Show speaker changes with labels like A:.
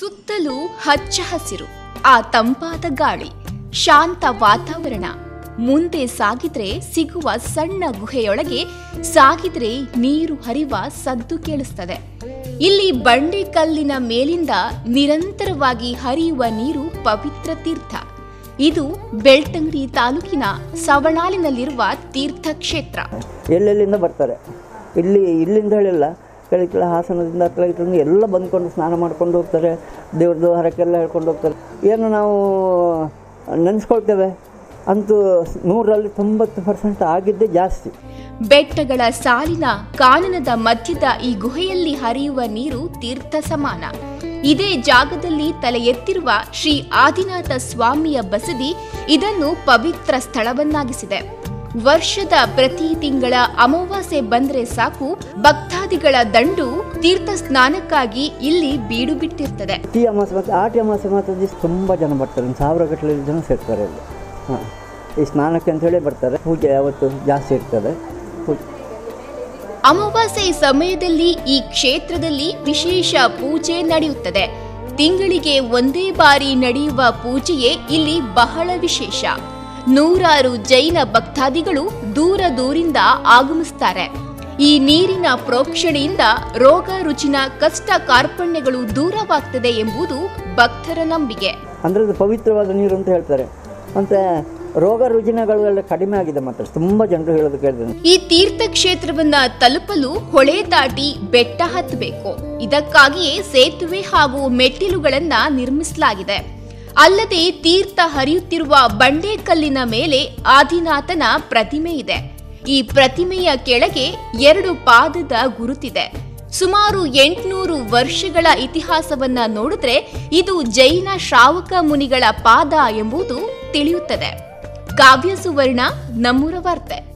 A: ಸುತ್ತಲೂ ಹಚ್ಚ ಹಸಿರು ಆ ತಂಪಾದ ಗಾಳಿ ಶಾಂತ ವಾತಾವರಣ ಮುಂದೆ ಸಾಗಿದ್ರೆ ಸಿಗುವ ಸಣ್ಣ ಗುಹೆಯೊಳಗೆ ಸಾಗಿದ್ರೆ ನೀರು ಹರಿವ ಸದ್ದು ಕೇಳಿಸ್ತದೆ ಇಲ್ಲಿ ಬಂಡೆ ಕಲ್ಲಿನ ಮೇಲಿಂದ ನಿರಂತರವಾಗಿ ಹರಿಯುವ ನೀರು ಪವಿತ್ರ ತೀರ್ಥ ಇದು ಬೆಳ್ತಂಗಡಿ ತಾಲೂಕಿನ ಸವಣಾಲಿನಲ್ಲಿರುವ ತೀರ್ಥಕ್ಷೇತ್ರ
B: ಎಲ್ಲೆಲ್ಲಿಂದ ಬರ್ತಾರೆ ಇಲ್ಲಿ ಇಲ್ಲಿಂದ ಹೇಳಿಲ್ಲ ಕೆಳಗೆ ಕೆಳ ಹಾಸನದಿಂದ ಕೆಳಗಿಂದ ಎಲ್ಲ ಬಂದ್ಕೊಂಡು ಸ್ನಾನ ಮಾಡ್ಕೊಂಡು ಹೋಗ್ತಾರೆ ದೇವ್ರದ್ದು ಹರಕೆಲ್ಲ ಹೇಳ್ಕೊಂಡು ಹೋಗ್ತಾರೆ ಏನು ನಾವು ನೆನೆಸ್ಕೊಳ್ತೇವೆ ಅಂತೂ ನೂರಲ್ಲಿ ತೊಂಬತ್ತು ಪರ್ಸೆಂಟ್ ಆಗಿದ್ದೇ ಜಾಸ್ತಿ
A: ಬೆಟ್ಟಗಳ ಸಾಲಿನ ಕಾನನದ ಮಧ್ಯದ ಈ ಗುಹೆಯಲ್ಲಿ ಹರಿಯುವ ನೀರು ತೀರ್ಥ ಸಮಾನ ಇದೇ ಜಾಗದಲ್ಲಿ ತಲೆ ಎತ್ತಿರುವ ಶ್ರೀ ಆದಿನಾಥ ಸ್ವಾಮಿಯ ಬಸದಿ ಇದನ್ನು ಪವಿತ್ರ ಸ್ಥಳವನ್ನಾಗಿಸಿದೆ ವರ್ಷದ ಪ್ರತಿ ತಿಂಗಳ ಅಮಾವಾಸ್ಯೆ ಬಂದ್ರೆ ಸಾಕು ಭಕ್ತಾದಿಗಳ ದಂಡು ತೀರ್ಥ ಸ್ನಾನಕ್ಕಾಗಿ ಇಲ್ಲಿ ಬೀಡು ಬಿಟ್ಟಿರ್ತದೆ
B: ಟಿ ಅಮಾಸೆ ಮತ್ತು ಆಟಿ ಅಮಾಸೆ ಮಾತ್ರ ದಿವಸ ತುಂಬ ಜನ ಬರ್ತಾರೆ ಒಂದು ಸಾವಿರ ಗಟ್ಟಲೆ ಜನ ಸೇರ್ತಾರೆ ಇಲ್ಲಿ ಹಾಂ ಈ ಸ್ನಾನಕ್ಕೆ ಅಂತ ಹೇಳಿ ಬರ್ತಾರೆ ಪೂಜೆ ಯಾವತ್ತು ಜಾಸ್ತಿ ಇರ್ತದೆ ಪೂಜೆ
A: ಅಮಾವಾಸ್ಯೆ ಸಮಯದಲ್ಲಿ ಈ ಕ್ಷೇತ್ರದಲ್ಲಿ ವಿಶೇಷ ಪೂಜೆ ನಡೆಯುತ್ತದೆ ತಿಂಗಳಿಗೆ ಒಂದೇ ಬಾರಿ ನಡೆಯುವ ಪೂಜೆಯೇ ಇಲ್ಲಿ ಬಹಳ ವಿಶೇಷ ನೂರಾರು ಜೈನ ಭಕ್ತಾದಿಗಳು ದೂರ ದೂರಿಂದ ಆಗಮಿಸ್ತಾರೆ ಈ ನೀರಿನ ಪ್ರೋಕ್ಷಣೆಯಿಂದ ರೋಗ ರುಚಿನ ಕಷ್ಟ ಕಾರ್ಪಣ್ಯಗಳು ದೂರವಾಗ್ತದೆ ಎಂಬುದು ಭಕ್ತರ ನಂಬಿಕೆ
B: ಅಂದರೆ ಅದು ಪವಿತ್ರವಾದ ನೀರು ಅಂತ ಹೇಳ್ತಾರೆ ಮತ್ತು ರೋಗ ರುಜಿನಗಳೆಲ್ಲ ಕಡಿಮೆ ಆಗಿದೆ ಮಾತ್ರ ತುಂಬ ಜನರು ಹೇಳೋದು ಕೇಳಿದ್ದೇನೆ
A: ಈ ತೀರ್ಥಕ್ಷೇತ್ರವನ್ನ ತಲುಪಲು ಹೊಳೆ ದಾಟಿ ಬೆಟ್ಟ ಹತ್ತಬೇಕು ಇದಕ್ಕಾಗಿಯೇ ಸೇತುವೆ ಹಾಗೂ ಮೆಟ್ಟಿಲುಗಳನ್ನ ನಿರ್ಮಿಸಲಾಗಿದೆ ಅಲ್ಲದೆ ತೀರ್ಥ ಹರಿಯುತ್ತಿರುವ ಬಂಡೆಕಲ್ಲಿನ ಮೇಲೆ ಆದಿನಾಥನ ಪ್ರತಿಮೆ ಇದೆ ಈ ಪ್ರತಿಮೆಯ ಕೆಳಗೆ ಎರಡು ಪಾದದ ಗುರುತಿದೆ ಸುಮಾರು ಎಂಟುನೂರು ವರ್ಷಗಳ ಇತಿಹಾಸವನ್ನ ನೋಡಿದ್ರೆ ಇದು ಜೈನ ಶ್ರಾವಕ ಮುನಿಗಳ ಪಾದ ಎಂಬುದು ತಿಳಿಯುತ್ತದೆ ಕಾವ್ಯ ಸುವರ್ಣ ನಮ್ಮೂರ ವಾರ್ತೆ